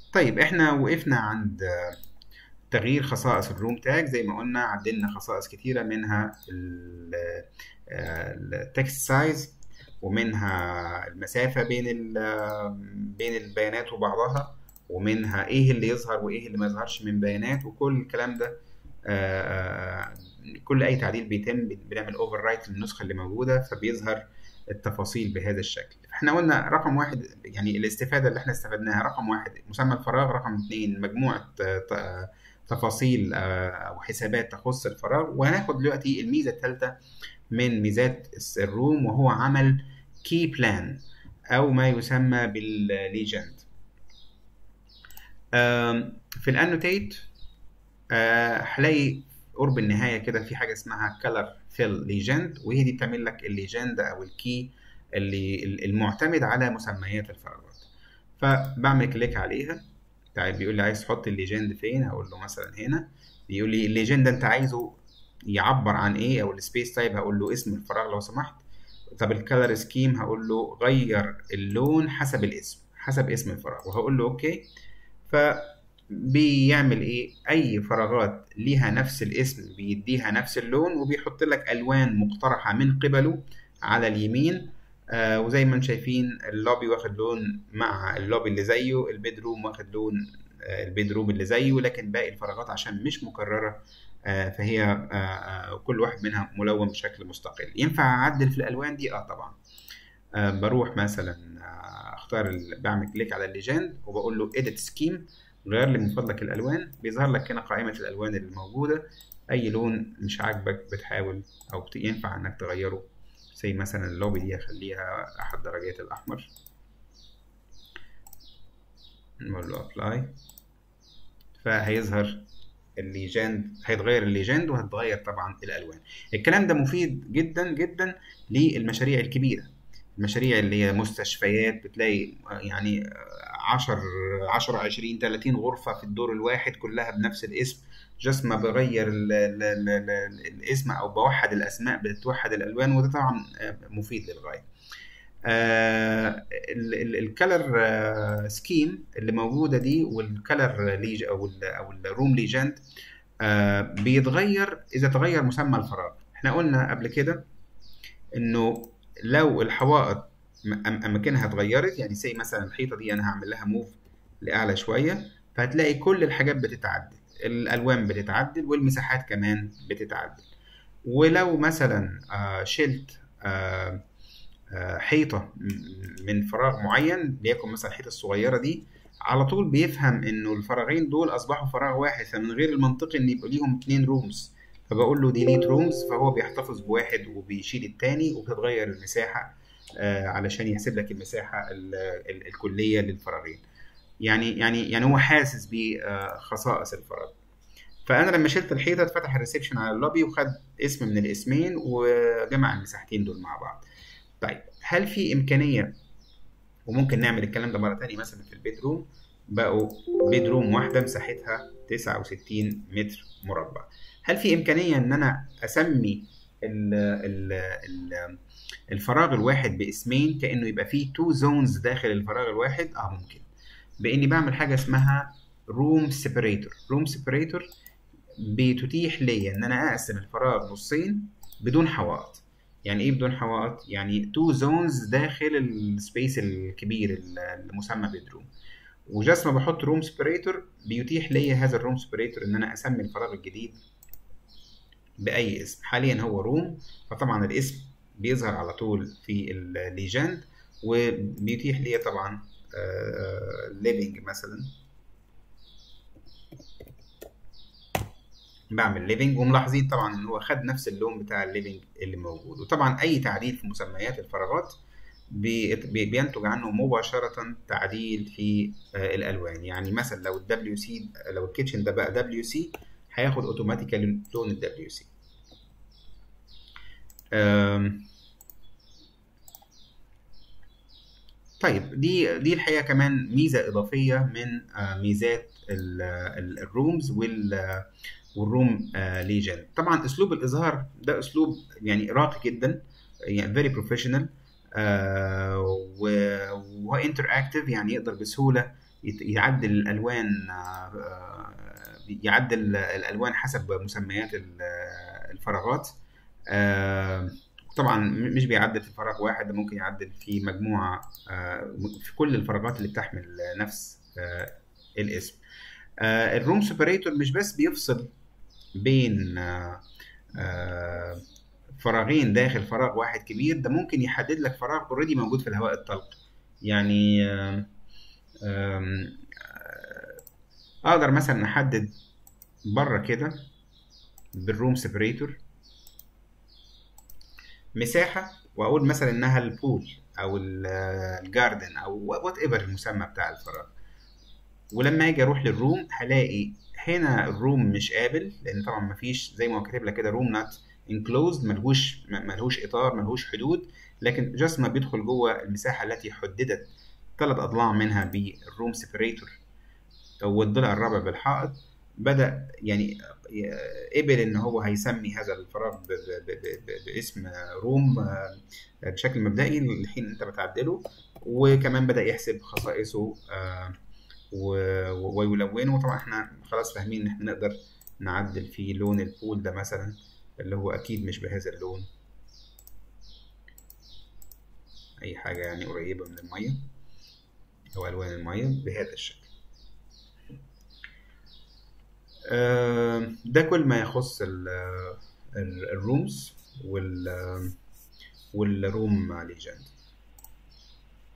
طيب احنا وقفنا عند آه، تغيير خصائص الروم تاج زي ما قلنا عدلنا خصائص كتيرة منها التكست سايز ومنها المسافة بين ال- بين البيانات وبعضها ومنها ايه اللي يظهر وايه اللي ما يظهرش من بيانات وكل الكلام ده آه، كل اي تعديل بيتم بنعمل اوفر رايت للنسخة اللي موجودة فبيظهر التفاصيل بهذا الشكل احنا قلنا رقم واحد يعني الاستفادة اللي احنا استفدناها رقم واحد مسمى الفراغ رقم اتنين مجموعة آه، ت- تفاصيل آه، او حسابات تخص الفراغ وهناخد دلوقتي الميزة الثالثة من ميزات الروم وهو عمل كي بلان او ما يسمى بالليجند في الانوتيت آه، هلاقي قرب النهاية كده في حاجة اسمها color fill legend وهي دي بتعمل لك الليجند أو الكي اللي المعتمد على مسميات الفراغات فبعمل كليك عليها طيب بيقول لي عايز تحط الليجند فين هقول له مثلا هنا بيقول لي الليجند ده انت عايزه يعبر عن ايه او السبيس تايب هقول له اسم الفراغ لو سمحت طب الكالر سكيم هقول له غير اللون حسب الاسم حسب اسم الفراغ وهقول له اوكي فبيعمل ايه اي فراغات ليها نفس الاسم بيديها نفس اللون وبيحط لك الوان مقترحه من قبله على اليمين آه وزي ما انتم شايفين اللوبي واخد لون مع اللوبي اللي زيه البيدروم واخد لون آه البيدروم اللي زيه لكن باقي الفراغات عشان مش مكرره آه فهي آه آه كل واحد منها ملون بشكل مستقل ينفع اعدل في الالوان دي اه طبعا آه بروح مثلا آه اختار ال- بعمل كليك على الليجند وبقول له edit scheme غير لي من فضلك الالوان بيظهر لك هنا قائمه الالوان اللي موجوده اي لون مش عاجبك بتحاول او بت- ينفع انك تغيره زي مثلا اللوبي دي اخليها احد درجات الاحمر نقول له ابلاي فهيظهر الليجند هيتغير الليجند وهتتغير طبعا الالوان الكلام ده مفيد جدا جدا للمشاريع الكبيره المشاريع اللي هي مستشفيات بتلاقي يعني 10 10 20 30 غرفه في الدور الواحد كلها بنفس الاسم جست ما بغير ال ال ال ال الاسم او بوحد الاسماء بتوحد الالوان وده طبعا مفيد للغايه الكالر سكيم اللي موجوده دي والكالر ليج او ال او الروم ليجند بيتغير اذا تغير مسمى الفراغ احنا قلنا قبل كده انه لو الحوائط م- أم- اماكنها اتغيرت يعني زي مثلا الحيطه دي انا هعمل لها موف لاعلى شويه فهتلاقي كل الحاجات بتتعدل الالوان بتتعدل والمساحات كمان بتتعدل ولو مثلا آه، شلت آه، آه، حيطه م- من فراغ معين ليكن مثلا الحيطه الصغيره دي على طول بيفهم انه الفراغين دول اصبحوا فراغ واحد فمن غير المنطقي ان يبقى ليهم اتنين رومز فبقول له ديليت رومز فهو بيحتفظ بواحد وبيشيل التاني وبتتغير المساحه آه، علشان يحسب لك المساحه ال- ال- الكليه للفراغين يعني يعني يعني هو حاسس بخصائص الفراغ فانا لما شلت الحيطه اتفتح الريسبشن على اللوبي وخد اسم من الاسمين وجمع المساحتين دول مع بعض طيب هل في امكانيه وممكن نعمل الكلام ده مره تانية مثلا في البيت روم بقوا بيد روم واحده مساحتها 69 متر مربع هل في امكانيه ان انا اسمي ال ال ال الفراغ الواحد باسمين كانه يبقى فيه تو زونز داخل الفراغ الواحد اه ممكن باني بعمل حاجه اسمها روم سيبريتور روم سيبريتور بتتيح لي ان انا اقسم الفراغ نصين بدون حوائط يعني ايه بدون حوائط يعني تو زونز داخل السبيس الكبير المسمى بيدروم وجاست ما بحط روم سبريتور بيتيح لي هذا الروم سبريتور ان انا اسمي الفراغ الجديد باي اسم حاليا هو روم فطبعا الاسم بيظهر على طول في الليجند وبيتيح لي طبعا ليفنج مثلا بعمل ليفنج وملاحظين طبعا ان هو خد نفس اللون بتاع الليفنج اللي موجود وطبعا اي تعديل في مسميات الفراغات بي- بي- بينتج عنه مباشرة تعديل في آه، الألوان يعني مثلا لو الدبليو سي لو الكيتشن ده بقى دبليو سي هياخد اوتوماتيكالي لون الدبليو سي طيب دي دي الحقيقة كمان ميزة إضافية من آه، ميزات الرومز وال والروم ليجن طبعا اسلوب الاظهار ده اسلوب يعني راقي جدا يعني فيري بروفيشنال وهو انتر اكتف يعني يقدر بسهوله يت- يعدل الالوان آه، يعدل الالوان حسب مسميات ال- الفراغات آه، طبعا م- مش بيعدل في فراغ واحد ده ممكن يعدل في مجموعه آه، في كل الفراغات اللي بتحمل نفس آه، الاسم آه، الروم سوبريتور مش بس بيفصل بين آه، آه، فراغين داخل فراغ واحد كبير ده ممكن يحدد لك فراغ اوريدي موجود في الهواء الطلق يعني آم، آم، آه، اقدر مثلا احدد بره كده بالروم سيبريتور مساحة واقول مثلا انها البول او ال- الجاردن او وات ايفر المسمى بتاع الفراغ ولما اجي اروح للروم هلاقي هنا الروم مش قابل لان طبعا مفيش زي ما هو كاتب لك كده روم نوت انكلوزد ملهوش ملهوش اطار ملهوش حدود لكن جاست ما بيدخل جوه المساحه التي حددت ثلاث اضلاع منها بالروم سيبريتور والضلع الرابع بالحائط بدا يعني قبل ان هو هيسمي هذا الفراغ ب- ب- ب- ب- باسم روم آه، بشكل مبدئي لحين انت بتعدله وكمان بدا يحسب خصائصه آه، و- و- ويلونه وطبعا احنا خلاص فاهمين ان احنا نقدر نعدل في لون البول ده مثلا اللي هو اكيد مش بهذا اللون اي حاجة يعني قريبة من المية او الوان المية بهذا الشكل آه، ده كل ما يخص الرومز وال والروم ليجند